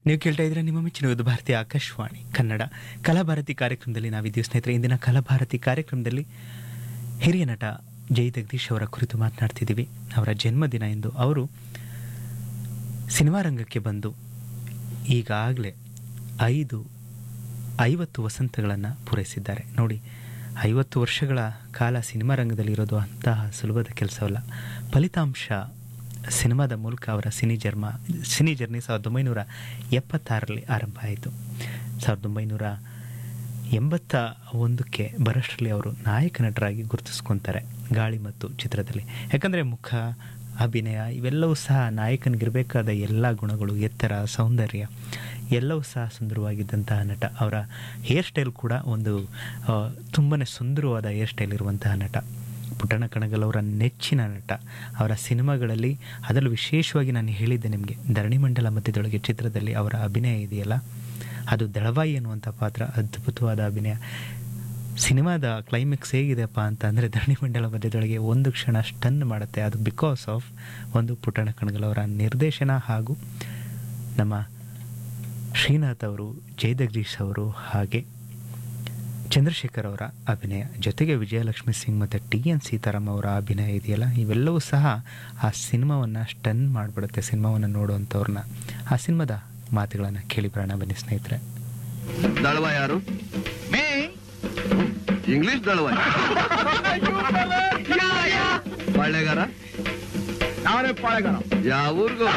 ನೀವು ಕೇಳ್ತಾ ಇದ್ರೆ ನಿಮ್ಮ ಮೆಚ್ಚಿನ ಇದು ಭಾರತೀಯ ಆಕಾಶವಾಣಿ ಕನ್ನಡ ಕಲಾಭಾರತಿ ಕಾರ್ಯಕ್ರಮದಲ್ಲಿ ನಾವಿದ್ದೀವಿ ಸ್ನೇಹಿತರೆ ಇಂದಿನ ಕಲಾಭಾರತಿ ಕಾರ್ಯಕ್ರಮದಲ್ಲಿ ಹಿರಿಯ ನಟ ಜೈ ಜಗದೀಶ್ ಅವರ ಕುರಿತು ಮಾತನಾಡ್ತಿದ್ದೀವಿ ಅವರ ಜನ್ಮದಿನ ಎಂದು ಅವರು ಸಿನಿಮಾ ರಂಗಕ್ಕೆ ಬಂದು ಈಗಾಗಲೇ ಐದು ಐವತ್ತು ವಸಂತಗಳನ್ನು ಪೂರೈಸಿದ್ದಾರೆ ನೋಡಿ ಐವತ್ತು ವರ್ಷಗಳ ಕಾಲ ಸಿನಿಮಾ ರಂಗದಲ್ಲಿ ಇರೋದು ಅಂತಹ ಸುಲಭದ ಕೆಲಸವಲ್ಲ ಫಲಿತಾಂಶ ಸಿನಿಮಾದ ಮೂಲಕ ಅವರ ಸಿನಿ ಜರ್ಮ ಸಿನಿ ಜರ್ನಿ ಸಾವಿರದ ಒಂಬೈನೂರ ಎಪ್ಪತ್ತಾರರಲ್ಲಿ ಆರಂಭ ಆಯಿತು ಸಾವಿರದ ಒಂಬೈನೂರ ಎಂಬತ್ತ ಒಂದಕ್ಕೆ ಬರೋಷ್ಟರಲ್ಲಿ ಅವರು ನಾಯಕ ನಟರಾಗಿ ಗುರುತಿಸ್ಕೊತಾರೆ ಗಾಳಿ ಮತ್ತು ಚಿತ್ರದಲ್ಲಿ ಯಾಕಂದರೆ ಮುಖ ಅಭಿನಯ ಇವೆಲ್ಲವೂ ಸಹ ನಾಯಕನಿಗಿರಬೇಕಾದ ಎಲ್ಲ ಗುಣಗಳು ಎತ್ತರ ಸೌಂದರ್ಯ ಎಲ್ಲವೂ ಸಹ ಸುಂದರವಾಗಿದ್ದಂತಹ ನಟ ಅವರ ಹೇರ್ ಸ್ಟೈಲ್ ಕೂಡ ಒಂದು ತುಂಬಾ ಸುಂದರವಾದ ಹೇರ್ ಸ್ಟೈಲ್ ಇರುವಂತಹ ನಟ ಪುಟ್ಟಣ ಕಣಗಲ್ ಅವರ ನೆಚ್ಚಿನ ನಟ ಅವರ ಸಿನಿಮಾಗಳಲ್ಲಿ ಅದರಲ್ಲೂ ವಿಶೇಷವಾಗಿ ನಾನು ಹೇಳಿದ್ದೆ ನಿಮಗೆ ಧರಣಿ ಮಂಡಲ ಮಧ್ಯದೊಳಗೆ ಚಿತ್ರದಲ್ಲಿ ಅವರ ಅಭಿನಯ ಇದೆಯಲ್ಲ ಅದು ದಳವಾಯಿ ಅನ್ನುವಂಥ ಪಾತ್ರ ಅದ್ಭುತವಾದ ಅಭಿನಯ ಸಿನಿಮಾದ ಕ್ಲೈಮ್ಯಾಕ್ಸ್ ಹೇಗಿದೆಪ್ಪ ಅಂತ ಅಂದರೆ ಧರಣಿ ಮಂಡಲ ಮಧ್ಯದೊಳಗೆ ಒಂದು ಕ್ಷಣ ಸ್ಟನ್ ಮಾಡುತ್ತೆ ಅದು ಬಿಕಾಸ್ ಆಫ್ ಒಂದು ಪುಟ್ಟಣ ಕಣಗಲ್ ಅವರ ನಿರ್ದೇಶನ ಹಾಗೂ ನಮ್ಮ ಶ್ರೀನಾಥ್ ಅವರು ಜಯದಗ್ರೀಶ್ ಅವರು ಹಾಗೆ ಚಂದ್ರಶೇಖರ್ ಅವರ ಅಭಿನಯ ಜೊತೆಗೆ ವಿಜಯಲಕ್ಷ್ಮಿ ಸಿಂಗ್ ಮತ್ತು ಟಿ ಎನ್ ಸೀತಾರಾಮ್ ಅವರ ಅಭಿನಯ ಇದೆಯಲ್ಲ ಇವೆಲ್ಲವೂ ಸಹ ಆ ಸಿನಿಮಾವನ್ನು ಸ್ಟನ್ ಮಾಡಿಬಿಡುತ್ತೆ ಸಿನಿಮಾವನ್ನು ನೋಡುವಂಥವ್ರನ್ನ ಆ ಸಿನಿಮಾದ ಮಾತುಗಳನ್ನು ಕೇಳಿ ಬರೋಣ ಬನ್ನಿ ಸ್ನೇಹಿತರೆ ದಳವ ಯಾರು ಇಂಗ್ಲಿಷ್ ದಳವ ಪಾಳ್ಯಗಾರ ನಾನೇ ಪಾಳೆಗಾರ ಯಾವ ಊರ್ಗೋ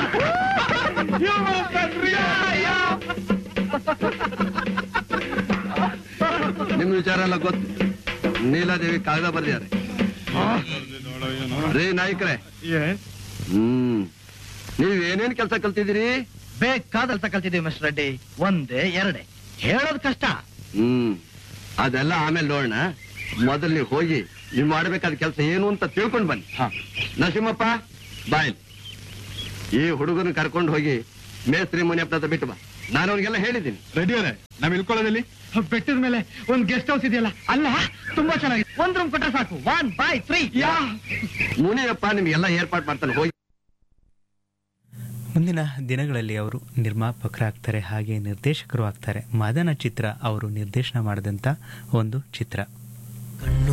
ನಿಮ್ ವಿಚಾರ ಎಲ್ಲ ಗೊತ್ತು ನೀಲಾದೇವಿ ಕಾಗದ ಬರ್ದಿದ್ದಾರೆ ರೇ ನಾಯ್ಕರೇ ಹ್ಮ್ ನೀವ್ ಏನೇನ್ ಕೆಲಸ ಕಲ್ತಿದ್ದೀರಿ ಬೇಕಾದಲ್ಸ ಕಲ್ತಿದ್ದೀವಿ ಮಿಸ್ಟರ್ ರೆಡ್ಡಿ ಒಂದೇ ಎರಡೇ ಹೇಳೋದ್ ಕಷ್ಟ ಹ್ಮ್ ಅದೆಲ್ಲ ಆಮೇಲೆ ನೋಡೋಣ ಮೊದಲು ನೀವು ಹೋಗಿ ನೀವು ಮಾಡ್ಬೇಕಾದ ಕೆಲಸ ಏನು ಅಂತ ತಿಳ್ಕೊಂಡ್ ಬನ್ನಿ ನರಸಿಂಹಪ್ಪ ಬಾಯ್ ಈ ಹುಡುಗನ ಕರ್ಕೊಂಡು ಹೋಗಿ ಮೇಸ್ತ್ರಿ ಮುನಿಯಪ್ಪ ಹತ್ರ ಬಿಟ್ಟು ಬಾ ನಾನು ಅವ್ನಿಗೆಲ್ಲ ಹೇಳಿದ್ದೀನಿ ರೆಡಿ ಅವರೇ ನಾವ್ ಇಳ್ಕೊಳ್ಳೋದಲ್ಲಿ ಬೆಟ್ಟದ ಮೇಲೆ ಒಂದ್ ಗೆಸ್ಟ್ ಹೌಸ್ ಇದೆಯಲ್ಲ ಅಲ್ಲ ತುಂಬಾ ಚೆನ್ನಾಗಿದೆ ಒಂದ್ ರೂಮ್ ಕೊಟ್ರೆ ಸಾಕು ಒನ್ ಬೈ ತ್ರೀ ಯಾ ಮುನಿಯಪ್ಪ ನಿಮ್ಗೆಲ್ಲ ಏರ್ಪಾಟ್ ಮಾಡ್ತಾನೆ ಹೋಗಿ ಮುಂದಿನ ದಿನಗಳಲ್ಲಿ ಅವರು ನಿರ್ಮಾಪಕರಾಗ್ತಾರೆ ಹಾಗೆ ನಿರ್ದೇಶಕರು ಆಗ್ತಾರೆ ಮದನ ಚಿತ್ರ ಅವರು ನಿರ್ದೇಶನ ಮಾಡಿದಂಥ ಒಂದು ಚಿತ್ರ